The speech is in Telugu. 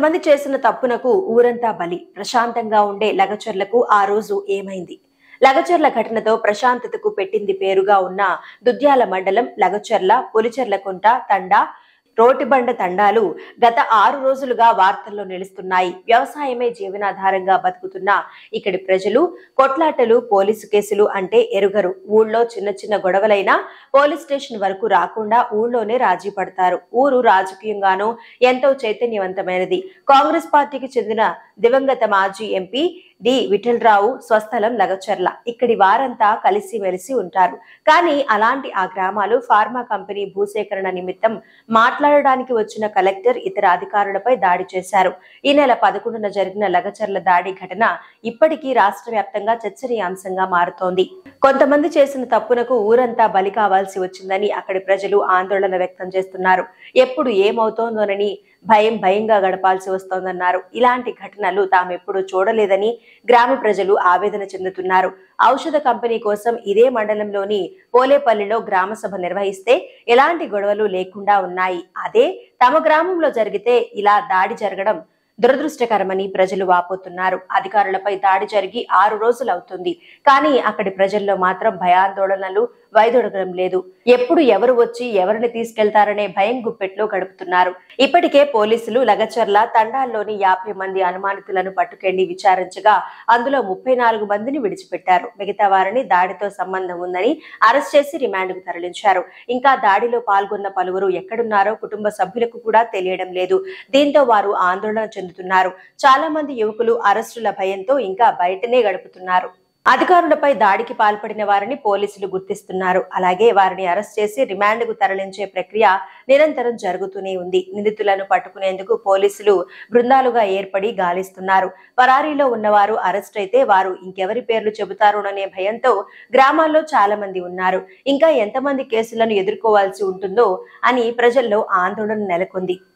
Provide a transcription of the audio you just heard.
కొంతమంది చేసిన తప్పునకు ఊరంతా బలి ప్రశాంతంగా ఉండే లగచర్లకు ఆ రోజు ఏమైంది లగచర్ల ఘటనతో ప్రశాంతతకు పెట్టింది పేరుగా ఉన్న దుద్యాల మండలం లగచర్ల పులిచెర్లకుంట తండా రోటిబండ తండాలు గత ఆరు రోజులుగా వార్తల్లో నిలుస్తున్నాయి వ్యవసాయమే జీవనాధారంగా బతుకుతున్న ఇక్కడి ప్రజలు కొట్లాటలు పోలీసు కేసులు అంటే ఎరుగరు ఊళ్ళో చిన్న చిన్న గొడవలైనా పోలీస్ స్టేషన్ వరకు రాకుండా ఊళ్ళోనే రాజీ పడతారు ఊరు రాజకీయంగానూ ఎంతో చైతన్యవంతమైనది కాంగ్రెస్ పార్టీకి చెందిన దివంగత మాజీ ఎంపీ డి విఠలరావు స్వస్థలం లగచర్ల ఇక్కడి వారంతా కలిసిమెలిసి ఉంటారు కానీ అలాంటి ఆ గ్రామాలు ఫార్మా కంపెనీ భూసేకరణ నిమిత్తం మాట్లాడడానికి వచ్చిన కలెక్టర్ ఇతర అధికారులపై దాడి చేశారు ఈ నెల పదకొండున జరిగిన లగచర్ల దాడి ఘటన ఇప్పటికీ రాష్ట్ర వ్యాప్తంగా చర్చనీయాంశంగా మారుతోంది కొంతమంది చేసిన తప్పునకు ఊరంతా బలి కావాల్సి వచ్చిందని అక్కడి ప్రజలు ఆందోళన వ్యక్తం చేస్తున్నారు ఎప్పుడు ఏమవుతోందోనని భయం భయంగా గడపాల్సి వస్తోందన్నారు ఇలాంటి ఘటనలు తామెప్పుడు చూడలేదని గ్రామ ప్రజలు ఆవేదన చెందుతున్నారు ఔషధ కంపెనీ కోసం ఇదే మండలంలోని పోలేపల్లిలో గ్రామ సభ నిర్వహిస్తే ఎలాంటి గొడవలు లేకుండా ఉన్నాయి అదే తమ గ్రామంలో జరిగితే ఇలా దాడి జరగడం దురదృష్టకరమని ప్రజలు వాపోతున్నారు అధికారులపై దాడి జరిగి ఆరు రోజులు అవుతుంది కానీ అక్కడి ప్రజల్లో మాత్రం భయాందోళనలు వైదొడగడం లేదు ఎప్పుడు ఎవరు వచ్చి ఎవరిని తీసుకెళ్తారనే భయం గుప్పెట్లో గడుపుతున్నారు ఇప్పటికే పోలీసులు లగచర్ల తండాల్లోని యాభై మంది అనుమానితులను పట్టుకెళ్లి విచారించగా అందులో ముప్పై నాలుగు మందిని విడిచిపెట్టారు మిగతా వారిని దాడితో సంబంధం ఉందని అరెస్ట్ చేసి రిమాండ్కు తరలించారు ఇంకా దాడిలో పాల్గొన్న పలువురు ఎక్కడున్నారో కుటుంబ సభ్యులకు కూడా తెలియడం లేదు దీంతో వారు ఆందోళన చెందుతున్నారు చాలా మంది యువకులు అరెస్టుల భయంతో ఇంకా బయటనే గడుపుతున్నారు అధికారులపై దాడికి పాల్పడిన వారిని పోలీసులు గుర్తిస్తున్నారు అలాగే వారిని అరెస్ట్ చేసి రిమాండ్కు తరలించే ప్రక్రియ నిరంతరం జరుగుతూనే ఉంది నిందితులను పట్టుకునేందుకు పోలీసులు బృందాలుగా ఏర్పడి గాలిస్తున్నారు పరారీలో ఉన్నవారు అరెస్ట్ అయితే వారు ఇంకెవరి పేర్లు చెబుతారోననే భయంతో గ్రామాల్లో చాలా మంది ఉన్నారు ఇంకా ఎంతమంది కేసులను ఎదుర్కోవాల్సి ఉంటుందో అని ప్రజల్లో ఆందోళన నెలకొంది